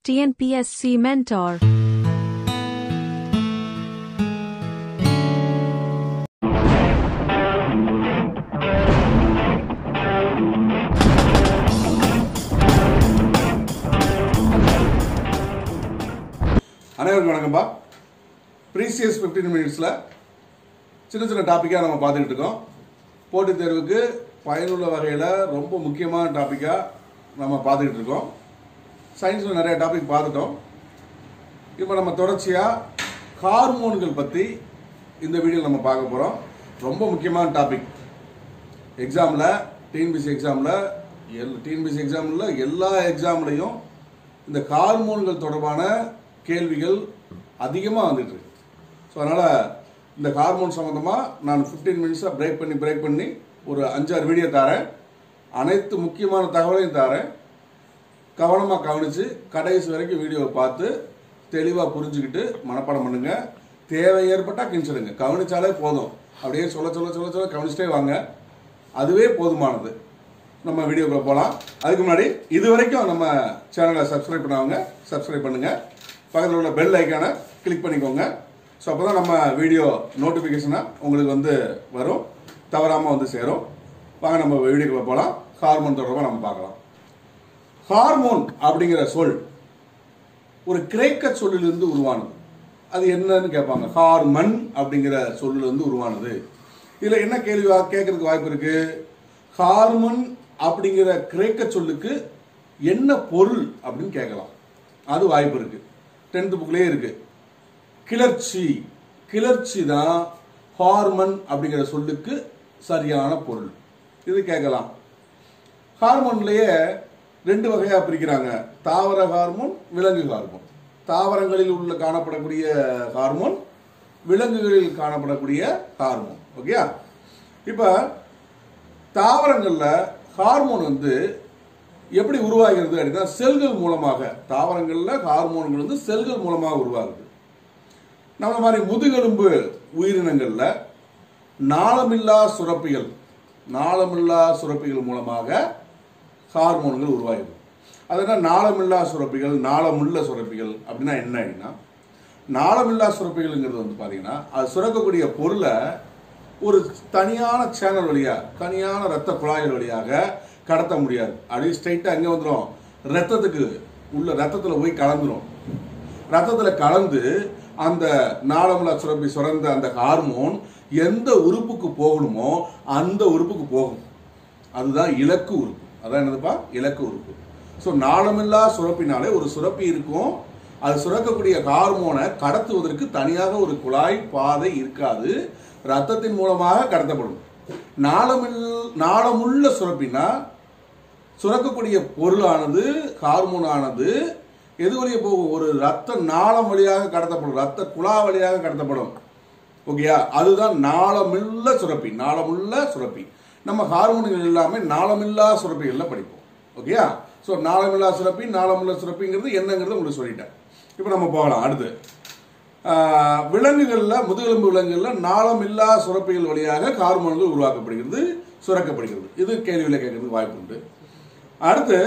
TNPSC Mentor. அனைவருக்கும் வணக்கம்பா precious fifteen மினிட்ஸில் சின்ன சின்ன டாப்பிக்காக நம்ம பார்த்துக்கிட்டு இருக்கோம் போட்டித் தேர்வுக்கு பயனுள்ள வகையில் ரொம்ப முக்கியமான டாப்பிக்காக நம்ம பார்த்துக்கிட்டு இருக்கோம் சயின்ஸில் நிறைய டாபிக் பார்த்துட்டோம் இப்போ நம்ம தொடர்ச்சியாக ஹார்மோன்கள் பற்றி இந்த வீடியோவில் நம்ம பார்க்க போகிறோம் ரொம்ப முக்கியமான டாபிக் எக்ஸாமில் டிஎன்பிசி எக்ஸாமில் எல் டிஎன்பிசி எக்ஸாமில் எல்லா எக்ஸாம்லையும் இந்த ஹார்மோன்கள் தொடர்பான கேள்விகள் அதிகமாக வந்துட்டு இருக்கு ஸோ அதனால் இந்த ஹார்மோன் சம்மந்தமாக நான் 15 மினிட்ஸாக பிரேக் பண்ணி பிரேக் பண்ணி ஒரு அஞ்சாறு வீடியோ தரேன் அனைத்து முக்கியமான தகவலையும் தரேன் கவனமாக கவனித்து கடைசி வரைக்கும் வீடியோவை பார்த்து தெளிவாக புரிஞ்சுக்கிட்டு மனப்பாடம் பண்ணுங்க தேவை ஏற்பட்டால் கிழிச்சிடுங்க கவனிச்சாலே போதும் அப்படியே சொல்ல சொல்ல சொல்ல சொல்ல கவனிச்சிட்டே வாங்க அதுவே போதுமானது நம்ம வீடியோக்குள்ள போகலாம் அதுக்கு முன்னாடி இது வரைக்கும் நம்ம சேனலை சப்ஸ்கிரைப் பண்ணவங்க சப்ஸ்கிரைப் பண்ணுங்க பக்கத்தில் உள்ள பெல் ஐக்கானை கிளிக் பண்ணிக்கோங்க ஸோ அப்போ தான் நம்ம வீடியோ நோட்டிஃபிகேஷனாக உங்களுக்கு வந்து வரும் தவறாமல் வந்து சேரும் வாங்க நம்ம வீடியோக்குள்ள போகலாம் ஹார்மோன் தொடர்பாக நம்ம பார்க்கலாம் ஹார்மோன் அப்படிங்கிற சொல் ஒரு கிரேக்க சொல்லிலிருந்து உருவானது அது என்னன்னு கேட்பாங்க ஹார்மன் அப்படிங்கிற சொல்லிலிருந்து உருவானது இதுல என்ன கேள்வி வா- கேட்கறதுக்கு வாய்ப்பு இருக்கு ஹார்மன் அப்படிங்கிற கிரேக்க சொல்லுக்கு என்ன பொருள் அப்படின்னு கேட்கலாம் அது வாய்ப்பு இருக்கு டென்த் புக்லயே இருக்கு கிளர்ச்சி கிளர்ச்சி தான் ஹார்மன் அப்படிங்கிற சொல்லுக்கு சரியான பொருள் இது கேட்கலாம் ஹார்மோன்லயே ரெண்டு வகையா பிரிக்கிறாங்க தாவர ஹார்மோன் விலங்கு ஹார்மோன் தாவரங்களில் உள்ள காணப்படக்கூடிய ஹார்மோன் விலங்குகளில் காணப்படக்கூடிய ஹார்மோன் ஓகே இப்ப தாவரங்கள்ல ஹார்மோன் வந்து எப்படி உருவாகிறது அப்படின்னா செல்கள் மூலமாக தாவரங்கள்ல ஹார்மோன்கள் வந்து செல்கள் மூலமாக உருவாகுது நம்மள மாதிரி முதுகெலும்பு உயிரினங்கள்ல நாளமில்லா சுரப்பிகள் நாளமில்லா சுரப்பிகள் மூலமாக ஹார்மோன்கள் உருவாகுது அதனால் நாளமில்லா சுரப்பிகள் நாளமுள்ள சுரப்பிகள் அப்படின்னா என்ன அப்படின்னா நாளமில்லா சுரப்பிகள்ங்கிறது வந்து பார்த்தீங்கன்னா அது சுரக்கக்கூடிய பொருளை ஒரு தனியான சேனல் வழியா தனியான ரத்த குழாய்கள் வழியாக கடத்த முடியாது அப்படியே ஸ்ட்ரைட்டாக எங்கே வந்துடும் ரத்தத்துக்கு உள்ள ரத்தத்தில் போய் கலந்துரும் ரத்தத்துல கலந்து அந்த நாளமில்லா சுரப்பி சுரந்த அந்த ஹார்மோன் எந்த உறுப்புக்கு போகணுமோ அந்த உறுப்புக்கு போகும் அதுதான் இலக்கு உறுப்பு அதான் என்னதுப்பா இலக்கு உறுப்பு ஸோ நாளமில்லா சுரப்பினாலே ஒரு சுரப்பி இருக்கும் அது சுரக்கக்கூடிய ஹார்மோனை கடத்துவதற்கு தனியாக ஒரு குழாய் பாதை இருக்காது ரத்தத்தின் மூலமாக கடத்தப்படும் நாளமில் நாளமுள்ள சுரப்பினா சுரக்கக்கூடிய பொருளானது ஹார்மோனானது எது வழியாக போகும் ஒரு ரத்த நாளம் வழியாக கடத்தப்படும் ரத்த குழா வழியாக கடத்தப்படும் ஓகேயா அதுதான் நாளமில்ல சுரப்பி நாளமுள்ள சுரப்பி நம்ம ஹார்மோன்கள் எல்லாமே நாளமில்லா சுரப்பிகளில் படிப்போம் ஓகேயா ஸோ நாளமில்லா சுரப்பி நாளமுள்ள சுரப்பிங்கிறது என்னங்கிறது உங்களுக்கு சொல்லிட்டேன் இப்போ நம்ம போகலாம் அடுத்து ஆஹ், விலங்குகள்ல முதுகெலும்பு விலங்குகள்ல நாளமில்லா சுரப்பிகள் வழியாக ஹார்மோன்கள் உருவாக்கப்படுகிறது சுரக்கப்படுகிறது இது கேள்வியில் கேட்கறதுக்கு வாய்ப்பு உண்டு அடுத்து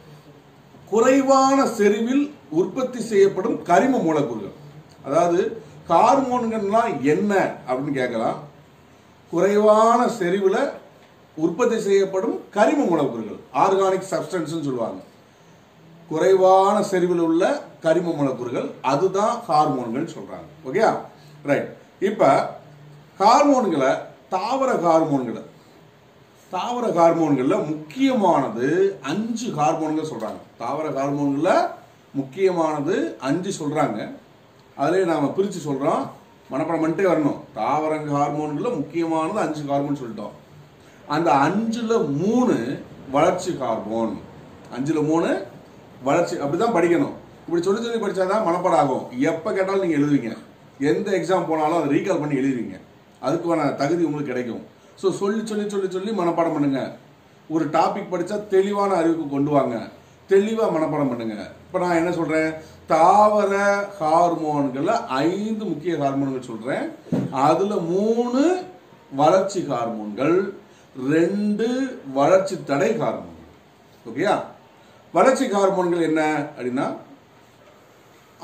குறைவான செறிவில் உற்பத்தி செய்யப்படும் கரிம மூலக்கூறுகள் அதாவது ஹார்மோன்கள்லாம் என்ன அப்படின்னு கேட்கலாம் குறைவான செறிவில் உற்பத்தி செய்யப்படும் கரிம மூலக்கூறுகள் ஆர்கானிக் சப்ஸ்டன்ஸ் சொல்லுவாங்க குறைவான செறிவில் உள்ள கரிம மூலக்கூறுகள் அதுதான் ஹார்மோன்கள் சொல்றாங்க ஓகே ரைட் இப்ப ஹார்மோன்களை தாவர ஹார்மோன்களை தாவர ஹார்மோன்கள்ல முக்கியமானது அஞ்சு ஹார்மோன்கள் சொல்றாங்க தாவர ஹார்மோன்கள்ல முக்கியமானது அஞ்சு சொல்றாங்க அதுலயே நாம பிரிச்சு சொல்றோம் மனப்பாடம் பண்ணிட்டே வரணும் தாவர ஹார்மோன்கள்ல முக்கியமானது அஞ்சு ஹார்மோன் சொல்லிட்டோம் அந்த அஞ்சுல மூணு வளர்ச்சி ஹார்மோன் அஞ்சுல மூணு வளர்ச்சி அப்படிதான் படிக்கணும் இப்படி சொல்லி சொல்லி படிச்சாதான் மனப்பாடம் ஆகும் எப்ப கேட்டாலும் நீங்க எழுதுவீங்க எந்த எக்ஸாம் போனாலும் அதை ரீகால் பண்ணி எழுதுவீங்க அதுக்கான தகுதி உங்களுக்கு கிடைக்கும் ஸோ சொல்லி சொல்லி சொல்லி சொல்லி மனப்பாடம் பண்ணுங்க ஒரு டாபிக் படிச்சா தெளிவான அறிவுக்கு கொண்டு வாங்க தெளிவா மனப்பாடம் பண்ணுங்க இப்போ நான் என்ன சொல்றேன் தாவர ஹார்மோன்கள்ல ஐந்து முக்கிய ஹார்மோன்கள் சொல்றேன் அதுல மூணு வளர்ச்சி ஹார்மோன்கள் ரெண்டு வளர்ச்சி தடை ஹார்மோன்கள் ஓகேயா வளர்ச்சி ஹார்மோன்கள் என்ன அப்படின்னா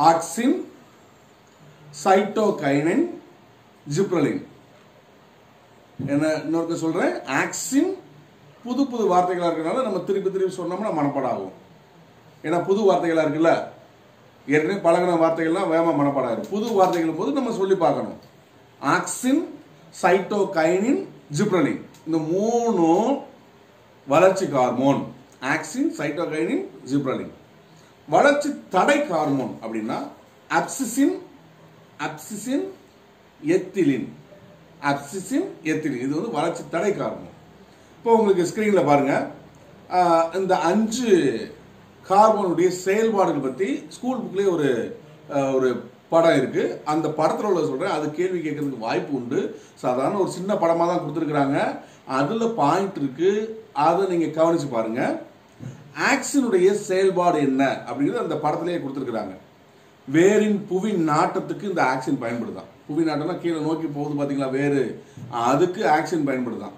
ஆக்சின் சைட்டோகைனின் ஜிப்ரலின் என்ன இன்னொருக்க சொல்றேன் ஆக்சின் புது புது வார்த்தைகளா இருக்கனால நம்ம திருப்பி திருப்பி சொன்னோம்னா மனப்பாடம் ஆகும் ஏன்னா புது வார்த்தைகளா இருக்குல்ல ஏற்கனவே பழகின வார்த்தைகள்லாம் வேகமாக மனப்பாடம் ஆயிரும் புது வார்த்தைகள் போது நம்ம சொல்லி பார்க்கணும் ஆக்சின் சைட்டோகைனின் ஜிப்ரலின் இந்த மூணும் வளர்ச்சி ஹார்மோன் ஆக்சின் சைட்டோகைனின் ஜிப்ரலின் வளர்ச்சி தடை ஹார்மோன் அப்படின்னா அப்சிசின் அப்சிசின் எத்திலின் அப்சிசின் எத்திலின் இது வந்து வளர்ச்சி தடை ஹார்மோன் இப்போ உங்களுக்கு ஸ்கிரீன்ல பாருங்க ஆஹ், இந்த அஞ்சு ஹார்மோனுடைய செயல்பாடுகள் பத்தி ஸ்கூல் புக்லயே ஒரு ஆஹ், ஒரு படம் இருக்கு அந்த படத்துல உள்ள சொல்றேன் அது கேள்வி கேட்கறதுக்கு வாய்ப்பு உண்டு சாதாரண ஒரு சின்ன படமா தான் கொடுத்துருக்குறாங்க அதுல பாயிண்ட் இருக்கு அதை நீங்க கவனிச்சு பாருங்க ஆக்சினுடைய செயல்பாடு என்ன அப்படிங்கிறது அந்த படத்திலேயே கொடுத்துருக்குறாங்க வேரின் புவி நாட்டத்துக்கு இந்த ஆக்சின் பயன்படுதான் புவி நாட்டம்னா கீழே நோக்கி போகுது பாத்தீங்களா வேறு அதுக்கு ஆக்சின் பயன்படுதான்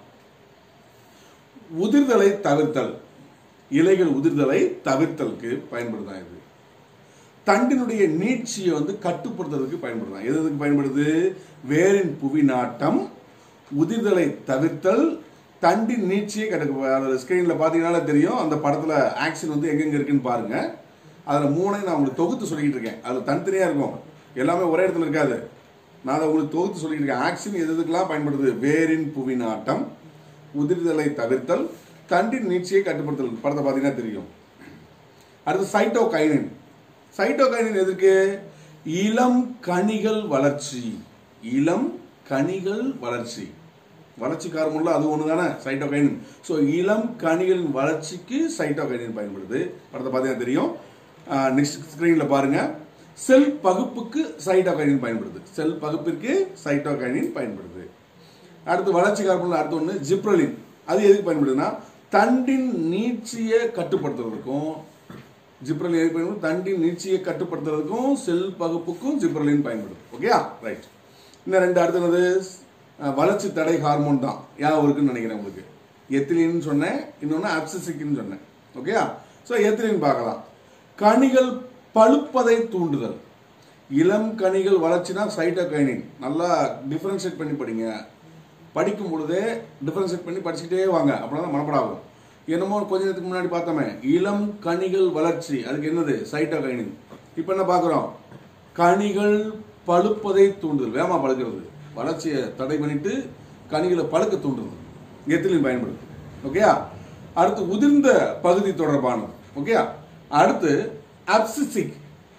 உதிர்தலை தவிர்த்தல் இலைகள் உதிர்தலை தவிர்த்தலுக்கு பயன்படுதான் இது தண்டினுடைய நீட்சியை வந்து கட்டுப்படுத்துறதுக்கு பயன்படுதான் எது எதுக்கு பயன்படுது வேரின் புவி நாட்டம் உதிர்தலை தவிர்த்தல் தண்டின் நீட்சியை கட்டு ஸ்கிரீன்ல பாத்தீங்கன்னா தெரியும் அந்த படத்துல ஆக்சின் வந்து எங்கெங்க இருக்குன்னு பாருங்க அதுல மூணையும் நான் உங்களுக்கு தொகுத்து சொல்லிட்டு இருக்கேன் அது தனித்தனியா இருக்கும் எல்லாமே ஒரே இடத்துல இருக்காது நான் அதை உங்களுக்கு தொகுத்து சொல்லிட்டு இருக்கேன் ஆக்சின் எது எதுக்கெல்லாம் பயன்படுது வேரின் புவி நாட்டம் உதிர்தலை தவிர்த்தல் தண்டின் நீட்சியை கட்டுப்படுத்தல் படத்தை பார்த்தீங்கன்னா தெரியும் அடுத்து சைட்டோகைனின் சைட்டோகைனின் எதற்கு இளம் கனிகள் வளர்ச்சி இளம் கனிகள் வளர்ச்சி வளர்ச்சி ஹார்மோன்ல அது ஒன்று தானே சைட்டோகைனின் ஸோ இளம் கனிகளின் வளர்ச்சிக்கு சைட்டோகைனின் பயன்படுது படத்தை பார்த்தீங்கன்னா தெரியும் நெக்ஸ்ட் ஸ்க்ரீனில் பாருங்க செல் பகுப்புக்கு சைட்டோகைனின் பயன்படுது செல் பகுப்பிற்கு சைட்டோகைனின் பயன்படுது அடுத்து வளர்ச்சி ஹார்மோன் அடுத்து ஒன்று ஜிப்ரலின் அது எதுக்கு பயன்படுதுன்னா தண்டின் நீட்சியை கட்டுப்படுத்துறதுக்கும் ஜிப்ரலின் எதுக்கு பயன்படுது தண்டின் நீட்சியை கட்டுப்படுத்துறதுக்கும் செல் பகுப்புக்கும் ஜிப்ரலின் பயன்படுது ஓகேயா ரைட் இன்னும் ரெண்டு அடுத்து என்னது அஹ், வளர்ச்சி தடை ஹார்மோன் தான் ஞாபகம் இருக்குன்னு நினைக்கிறேன் உங்களுக்கு எத்திலின்னு சொன்னேன் இன்னொன்று அப்சிசிக்னு சொன்னேன் ஓகேயா ஸோ எத்திலின் பார்க்கலாம் கனிகள் பழுப்பதை தூண்டுதல் இளம் கனிகள் வளர்ச்சினா சைட்டோகைனின் நல்லா டிஃபரன்ஷியேட் பண்ணி படிங்க படிக்கும் பொழுதே டிஃபரன்ஷியேட் பண்ணி படிச்சுக்கிட்டே வாங்க அப்படின்னா தான் மனப்படம் ஆகும் என்னமோ கொஞ்ச நேரத்துக்கு முன்னாடி பார்த்தோமே இளம் கனிகள் வளர்ச்சி அதுக்கு என்னது சைட்டோகைனின் இப்போ என்ன பார்க்குறோம் கனிகள் பழுப்பதை தூண்டுதல் வேகமாக பழுக்கிறது வளர்ச்சியை தடை பண்ணிட்டு கனிகளை பழுக்க தூண்டுறது எத்திலையும் பயன்படுது ஓகேயா அடுத்து உதிர்ந்த பகுதி தொடர்பானது ஓகேயா அடுத்து அப்சிசிக்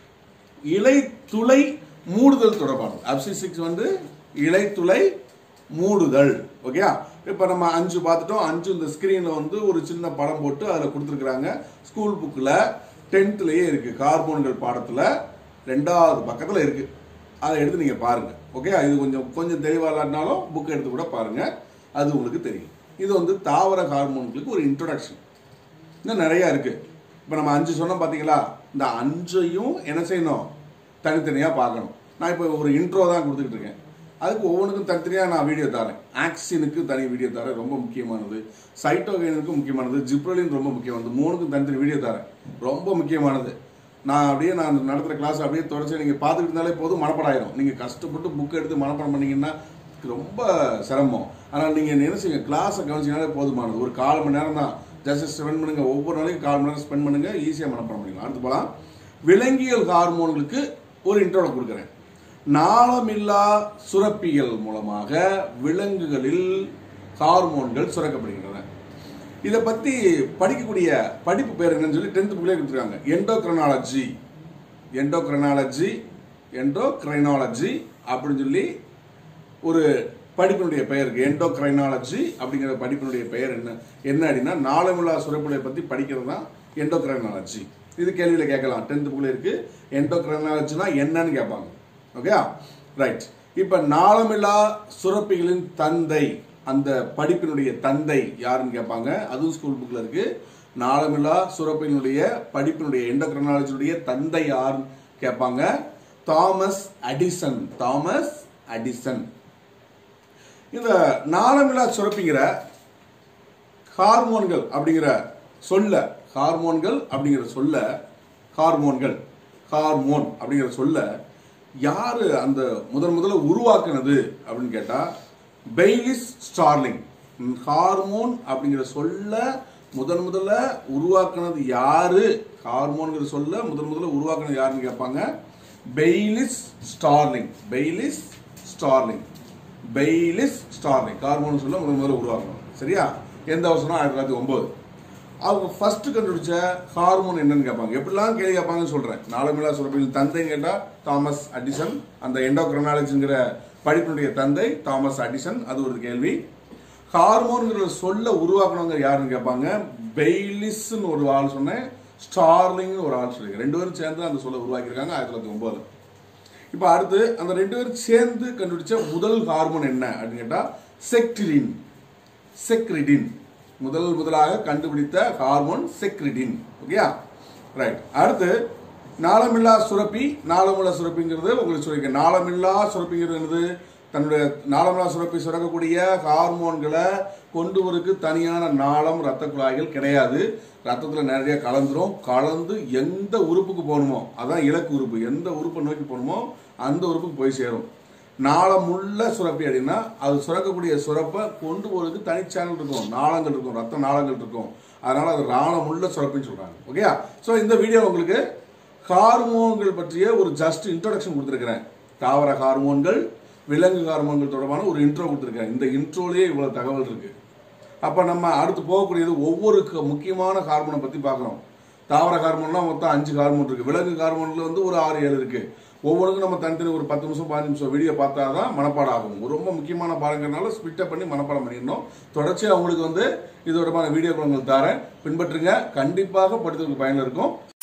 இலை துளை மூடுதல் தொடர்பானது அப்சிசிக்ஸ் வந்து இலை துளை மூடுதல் ஓகேயா இப்போ நம்ம அஞ்சு பார்த்துட்டோம் அஞ்சு இந்த ஸ்க்ரீனில் வந்து ஒரு சின்ன படம் போட்டு அதில் கொடுத்துருக்குறாங்க ஸ்கூல் புக்கில் டென்த்லேயே இருக்கு ஹார்மோன்கள் பாடத்தில் ரெண்டாவது பக்கத்தில் இருக்கு அதை எடுத்து நீங்கள் பாருங்க ஓகே இது கொஞ்சம் கொஞ்சம் தெளிவாக இல்லாட்டினாலும் புக் எடுத்து கூட பாருங்க அது உங்களுக்கு தெரியும் இது வந்து தாவர ஹார்மோன்களுக்கு ஒரு இன்ட்ரொடக்ஷன் இன்னும் நிறைய இருக்கு இப்போ நம்ம அஞ்சு சொன்னோம் பார்த்தீங்களா இந்த அஞ்சையும் என்ன செய்யணும் தனித்தனியாக பார்க்கணும் நான் இப்போ ஒரு இன்ட்ரோ தான் கொடுத்துக்கிட்டு இருக்கேன் அதுக்கு ஒவ்வொன்றுக்கும் தனித்தனியாக நான் வீடியோ தரேன் ஆக்சினுக்கு தனி வீடியோ தரேன் ரொம்ப முக்கியமானது சைட்டோகைனுக்கு முக்கியமானது ஜிப்ரலின் ரொம்ப முக்கியமானது மூணுக்கும் தனித்தனி வீடியோ தரேன் ரொம்ப முக்கியமானது நான் அப்படியே நான் நடத்துகிற கிளாஸ் அப்படியே தொடர்ச்சி நீங்கள் பார்த்துக்கிட்டு இருந்தாலே போதும் மனப்பாடம் ஆயிரும் நீங்கள் கஷ்டப்பட்டு புக் எடுத்து மனப்பாடம் பண்ணீங்கன்னா ரொம்ப சிரமம் ஆனால் நீங்கள் என்ன செய்யுங்க கிளாஸை கவனிச்சிங்கனாலே போதுமானது ஒரு கால் மணி நேரம் தான் ஜஸ்ட் ஸ்பெண்ட் பண்ணுங்க ஒவ்வொரு நாளைக்கும் கால் மணி நேரம் ஸ்பெண்ட் பண்ணுங்க ஈஸியாக மனப்பாடம் பண்ணிக்கலாம் அடுத்து போகலாம் விலங்கியல் ஹார்மோன்களுக்கு ஒரு இன்ட்ரோட கொடுக்குறேன் நாளமில்லா சுரப்பிகள் மூலமாக விலங்குகளில் ஹார்மோன்கள் சுரக்கப்படுகின்றன இதை பத்தி படிக்கக்கூடிய படிப்பு பேர் என்னன்னு சொல்லி டென்த் புக்லேயே கொடுத்துருக்காங்க எண்டோக்ரனாலஜி எண்டோக்ரனாலஜி எண்டோக்ரைனாலஜி அப்படின்னு சொல்லி ஒரு படிப்பினுடைய பெயர் இருக்கு எண்டோக்ரைனாலஜி அப்படிங்கிற படிப்பினுடைய பெயர் என்ன என்ன அப்படின்னா நாளமில்லா சுரப்புகளை பத்தி படிக்கிறது தான் எண்டோக்ரைனாலஜி இது கேள்வியில கேட்கலாம் டென்த் புக்ல இருக்கு எண்டோக்ரைனாலஜினா என்னன்னு கேட்பாங்க ஓகே ரைட் இப்ப நாளமில்லா சுரப்பிகளின் தந்தை அந்த படிப்பினுடைய தந்தை யாருன்னு கேட்பாங்க அதுவும் ஸ்கூல் புக்ல இருக்கு நாளமில்லா சுரப்பினுடைய படிப்பினுடைய எண்டோக்ரைனாலஜியுடைய தந்தை யாருன்னு கேட்பாங்க தாமஸ் அடிசன் தாமஸ் அடிசன் இந்த நாளமில்லா சுரப்பிங்கிற ஹார்மோன்கள் அப்படிங்கிற சொல்ல ஹார்மோன்கள் அப்படிங்கிற சொல்ல ஹார்மோன்கள் ஹார்மோன் அப்படிங்கிற சொல்ல யாரு அந்த முதன் முதல்ல உருவாக்குனது அப்படின்னு கேட்டா பெய்லிஸ் ஸ்டார்லிங் ஹார்மோன் அப்படிங்கிற சொல்ல முதன் முதல்ல உருவாக்குனது யாரு ஹார்மோன்ங்கிற சொல்ல முதன் முதல்ல உருவாக்குனது யாருன்னு கேட்பாங்க Bayliss Starling Bayliss Starling Bayliss Starling hormone சொல்ல முதன் முதல்ல உருவாக்கணும் சரியா எந்த வருஷம் ஆயிரத்தி தொள்ளாயிரத்தி ஒன்பது அவங்க ஃபர்ஸ்ட் கண்டுபிடிச்ச ஹார்மோன் என்னன்னு கேட்பாங்க எப்படிலாம் கேள்வி கேட்பாங்கன்னு சொல்றேன் நாளமில்லா சுரப்பியின் தந்தைன்னு கேட்டா தாமஸ் அடிசன் அந்த எண்டோக்ரனாலஜிங்கிற படிப்பினுடைய தந்தை தாமஸ் அடிசன் அது ஒரு கேள்வி ஹார்மோன்ங்கிற சொல்ல உருவாக்கணுங்கிற யாருன்னு கேட்பாங்க பெய்லிஸ்ன்னு ஒரு ஆள் சொன்னேன் ஸ்டார்லிங்னு ஒரு ஆள் சொல்லியிருக்கேன் ரெண்டு பேரும் சேர்ந்து அந்த சொல்ல உருவாக்கியிருக்காங்க ஆயிரத்தி தொள்ளாயிரத்தி ஒன்பதுல இப்போ அடுத்து அந்த ரெண்டு பேரும் சேர்ந்து கண்டுபிடிச்ச முதல் ஹார்மோன் என்ன அப்படின்னு கேட்டா செக்டிரின் செக்ரிடின் முதல் முதலாக கண்டுபிடித்த ஹார்மோன் செக்ரிடின் ஓகேயா ரைட் அடுத்து நாளமில்லா சுரப்பி நாளமுள்ள சுரப்பிங்கிறது உங்களுக்கு சொல்லியிருக்கேன் நாளமில்லா சுரப்பிங்கிறது என்னது தன்னுடைய நாளமில்லா சுரப்பி சுரக்கக்கூடிய ஹார்மோன்களை கொண்டு வரக்கு தனியான நாளம் ரத்த குழாய்கள் கிடையாது ரத்தத்தில் நிறைய கலந்துரும் கலந்து எந்த உறுப்புக்கு போகணுமோ அதான் இலக்கு உறுப்பு எந்த உறுப்பை நோக்கி போகணுமோ அந்த உறுப்புக்கு போய் சேரும் நாளமுள்ள சுரப்பி அப்படின்னா அது சுரக்கக்கூடிய சுரப்பை கொண்டு போறதுக்கு தனி சேனல் இருக்கும் நாளங்கள் இருக்கும் ரத்த நாளங்கள் இருக்கும் அதனால அது நாளமுள்ள சுரப்பின்னு சொல்றாங்க ஓகேயா ஸோ இந்த வீடியோ உங்களுக்கு ஹார்மோன்கள் பற்றிய ஒரு ஜஸ்ட் இன்ட்ரோடக்ஷன் கொடுத்துருக்கிறேன் தாவர ஹார்மோன்கள் விலங்கு ஹார்மோன்கள் தொடர்பான ஒரு இன்ட்ரோ கொடுத்துருக்கேன் இந்த இன்ட்ரோலயே இவ்வளவு தகவல் இருக்கு அப்ப நம்ம அடுத்து போகக்கூடியது ஒவ்வொரு க- முக்கியமான ஹார்மோனை பத்தி பார்க்கறோம் தாவர ஹார்மோன்னா மொத்தம் அஞ்சு ஹார்மோன் இருக்கு விலங்கு ஹார்மோன்ல வந்து ஒரு ஆறு ஏழு இருக்கு ஒவ்வொன்றுக்கும் நம்ம தனித்தனி ஒரு பத்து நிமிஷம் பதினஞ்சு நிமிஷம் வீடியோ பார்த்தா தான் மனப்பாடம் ஆகும் ஒரு ரொம்ப முக்கியமான பாடங்கிறனால ஸ்பிட்டப் பண்ணி மனப்பாடம் பண்ணிடணும் தொடர்ச்சியாக உங்களுக்கு வந்து இது தொடர்பான வீடியோக்கள் உங்களுக்கு தரேன் பின்பற்றுங்க கண்டிப்பாக படித்தவங்களுக்கு பயன் இருக்கும்